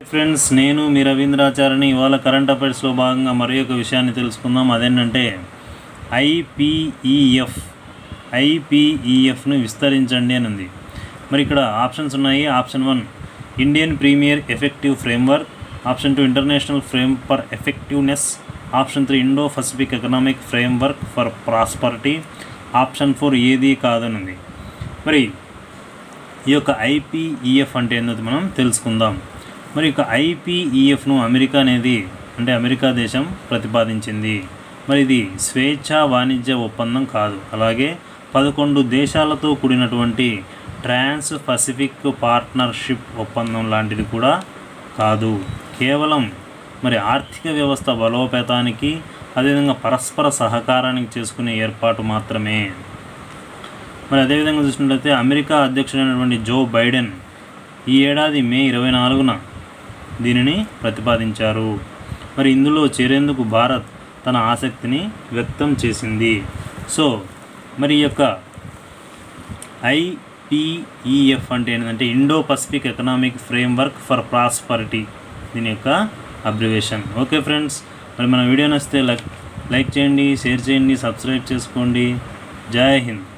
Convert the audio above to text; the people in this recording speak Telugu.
ఫ్రెండ్స్ నేను మీ రవీంద్రాచార్యని ఇవాళ కరెంట్ అఫైర్స్లో భాగంగా మరి ఒక విషయాన్ని తెలుసుకుందాం అదేంటంటే ఐపీఈఎఫ్ ఐపీఈఎఫ్ను విస్తరించండి అని ఉంది మరి ఇక్కడ ఆప్షన్స్ ఉన్నాయి option one Indian premier effective framework option two international frame for effectiveness option three Indo Pacific economic framework for prosperity option four ఏది కాదని ఉంది మరి ఈ యొక్క ఐపీఈఎఫ్ అంటే ఏందో మనం తెలుసుకుందాం మరి ఈ యొక్క ఐపీఈఎఫ్ను అమెరికా అనేది అంటే అమెరికా దేశం ప్రతిపాదించింది మరి ఇది స్వేచ్ఛా వాణిజ్య ఒప్పందం కాదు అలాగే పదకొండు దేశాలతో కూడినటువంటి ట్రాన్స్ పసిఫిక్ పార్ట్నర్షిప్ ఒప్పందం లాంటిది కూడా కాదు కేవలం మరి ఆర్థిక వ్యవస్థ బలోపేతానికి అదేవిధంగా పరస్పర సహకారానికి చేసుకునే ఏర్పాటు మాత్రమే మరి అదేవిధంగా చూసినట్లయితే అమెరికా అధ్యక్షుడైనటువంటి జో బైడెన్ ఈ ఏడాది మే ఇరవై నాలుగున దీనిని ప్రతిపాదించారు మరి ఇందులో చేరేందుకు భారత్ తన ఆసక్తిని వ్యక్తం చేసింది సో మరి ఈ యొక్క ఐపీఈఎఫ్ అంటే ఏంటంటే Indo Pacific economic framework for prosperity దీని యొక్క అబ్రివేషన్ ఓకే ఫ్రెండ్స్ మరి మన వీడియో నచ్చితే లైక్ లైక్ చేయండి షేర్ చేయండి సబ్స్క్రైబ్ చేసుకోండి జై హింద్